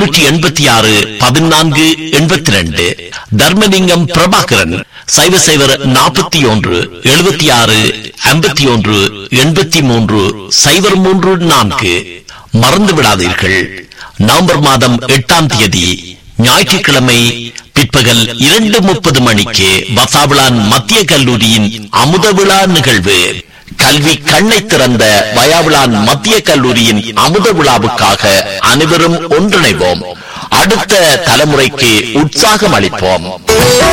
முன்னூற்றி எண்பத்தி ஆறு பதினான்கு எண்பத்தி ரெண்டு தர்மலிங்கம் பிரபாகரன் சைவ சைவர் நாற்பத்தி ஒன்று எழுபத்தி ஆறு ஐம்பத்தி ஒன்று எண்பத்தி மூன்று சைவர் மூன்று நான்கு மறந்து விடாதீர்கள் நவம்பர் மாதம் எட்டாம் தேதி ஞாயிற்றுக்கிழமை பிற்பகல் இரண்டு முப்பது மணிக்கு வசாவிளான் மத்திய கல்லூரியின் அமுத விழா நிகழ்வு கல்வி கண்ணை திறந்த வயாவிளான் மத்திய கல்லூரியின் அமுத விழாவுக்காக அனைவரும் ஒன்றிணைவோம் அடுத்த தலைமுறைக்கு உற்சாகம் அளிப்போம்